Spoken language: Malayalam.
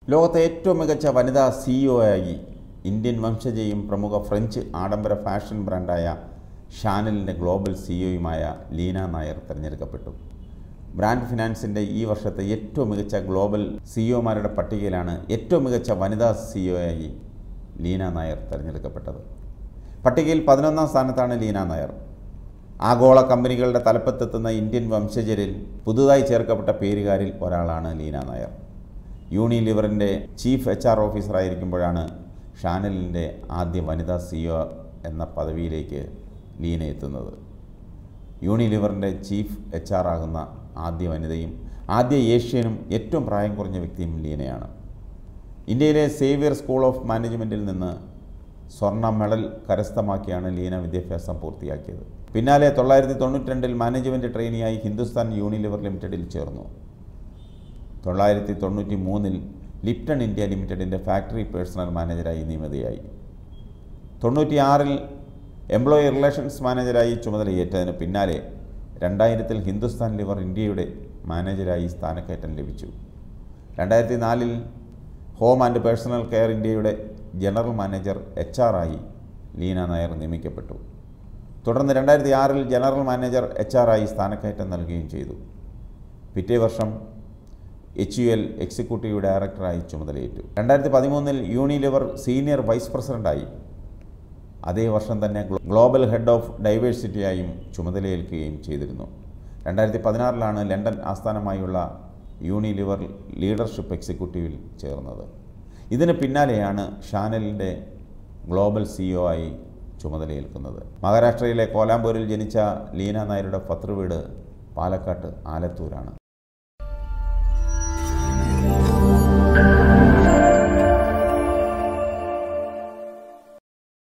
ലോകത്തെ ഏറ്റവും മികച്ച വനിതാ സിഇഒ ആയി ഇന്ത്യൻ വംശജയും പ്രമുഖ ഫ്രഞ്ച് ആഡംബര ഫാഷൻ ബ്രാൻഡായ ഷാനലിൻ്റെ ഗ്ലോബൽ സിഇഒയുമായ ലീന നായർ തിരഞ്ഞെടുക്കപ്പെട്ടു ബ്രാൻഡ് ഫിനാൻസിൻ്റെ ഈ വർഷത്തെ ഏറ്റവും മികച്ച ഗ്ലോബൽ സിഇഒമാരുടെ പട്ടികയിലാണ് ഏറ്റവും മികച്ച വനിതാ സിഇഒ ആയി ലീന നായർ തിരഞ്ഞെടുക്കപ്പെട്ടത് പട്ടികയിൽ പതിനൊന്നാം സ്ഥാനത്താണ് ലീന നായർ ആഗോള കമ്പനികളുടെ തലപ്പത്തെത്തുന്ന ഇന്ത്യൻ വംശജരിൽ പുതുതായി ചേർക്കപ്പെട്ട പേരുകാരിൽ ഒരാളാണ് ലീന നായർ യൂണിലിവറിൻ്റെ ചീഫ് എച്ച് ആർ ഓഫീസറായിരിക്കുമ്പോഴാണ് ഷാനലിൻ്റെ ആദ്യ വനിതാ സിഇഒ എന്ന പദവിയിലേക്ക് ലീന എത്തുന്നത് യൂണിലിവറിൻ്റെ ചീഫ് എച്ച് ആർ ആകുന്ന ആദ്യ വനിതയും ആദ്യ ഏഷ്യനും ഏറ്റവും പ്രായം കുറഞ്ഞ വ്യക്തിയും ലീനയാണ് ഇന്ത്യയിലെ സേവിയർ സ്കൂൾ ഓഫ് മാനേജ്മെൻറ്റിൽ നിന്ന് സ്വർണ്ണ മെഡൽ കരസ്ഥമാക്കിയാണ് ലീന വിദ്യാഭ്യാസം പൂർത്തിയാക്കിയത് പിന്നാലെ തൊള്ളായിരത്തി തൊണ്ണൂറ്റി രണ്ടിൽ മാനേജ്മെൻറ്റ് ട്രെയിനിയായി ഹിന്ദുസ്ഥാൻ യൂണിലിവർ ലിമിറ്റഡിൽ ചേർന്നു തൊള്ളായിരത്തി തൊണ്ണൂറ്റി മൂന്നിൽ ലിപ്റ്റൺ ഇന്ത്യ ലിമിറ്റഡിൻ്റെ ഫാക്ടറി പേഴ്സണൽ മാനേജരായി നിയമിതയായി തൊണ്ണൂറ്റിയാറിൽ എംപ്ലോയി റിലേഷൻസ് മാനേജരായി ചുമതലയേറ്റതിന് പിന്നാലെ രണ്ടായിരത്തിൽ ഹിന്ദുസ്ഥാൻ ലിവർ ഇന്ത്യയുടെ മാനേജരായി സ്ഥാനക്കയറ്റം ലഭിച്ചു രണ്ടായിരത്തി നാലിൽ ഹോം ആൻഡ് പേഴ്സണൽ കെയർ ഇന്ത്യയുടെ ജനറൽ മാനേജർ എച്ച് ആർ ആയി ലീന നായർ നിയമിക്കപ്പെട്ടു തുടർന്ന് രണ്ടായിരത്തി ആറിൽ ജനറൽ മാനേജർ എച്ച് ആർ ആയി സ്ഥാനക്കയറ്റം നൽകുകയും ചെയ്തു പിറ്റേ വർഷം എച്ച് യു എൽ എക്സിക്യൂട്ടീവ് ഡയറക്ടറായി ചുമതലയേറ്റു രണ്ടായിരത്തി പതിമൂന്നിൽ യൂണിലിവർ സീനിയർ വൈസ് പ്രസിഡൻ്റായി അതേ വർഷം തന്നെ ഗ്ലോബൽ ഹെഡ് ഓഫ് ഡൈവേഴ്സിറ്റിയായും ചുമതലയേൽക്കുകയും ചെയ്തിരുന്നു രണ്ടായിരത്തി പതിനാറിലാണ് ലണ്ടൻ ആസ്ഥാനമായുള്ള യൂണിലിവർ ലീഡർഷിപ്പ് എക്സിക്യൂട്ടീവിൽ ചേർന്നത് ഇതിന് പിന്നാലെയാണ് ഷാനലിൻ്റെ ഗ്ലോബൽ സിഇഒ ആയി ചുമതലയേൽക്കുന്നത് മഹാരാഷ്ട്രയിലെ കോലാമ്പൂരിൽ ജനിച്ച ലീന നായരുടെ പത്രവീട് പാലക്കാട്ട് ആലത്തൂരാണ്